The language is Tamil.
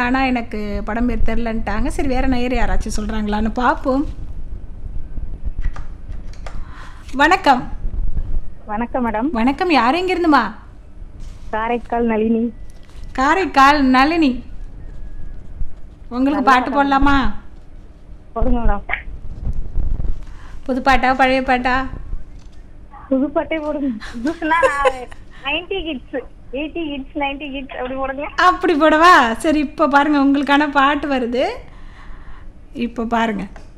ஆனால் எனக்கு படம் பேர் தெரிலன்ட்டாங்க சரி வேற நேயர் யாராச்சும் சொல்கிறாங்களான்னு பார்ப்போம் வணக்கம் வணக்கம் மேடம் வணக்கம் யார் எங்கிருந்துமா காரைக்கால் நளினி காரைக்கால் நளினி உங்களுக்கு பாட்டு போடலாமா போடுங்க மேடம் புது பாட்டா பழைய பாட்டா புதுப்பாட்டே போடுங்க புதுசுனா ninety kids eighty kids ninety kids அப்படி போடுங்க அப்படி போடவா சரி இப்போ பாருங்க உங்களுக்கான பாட்டு வருது இப்போ பாருங்க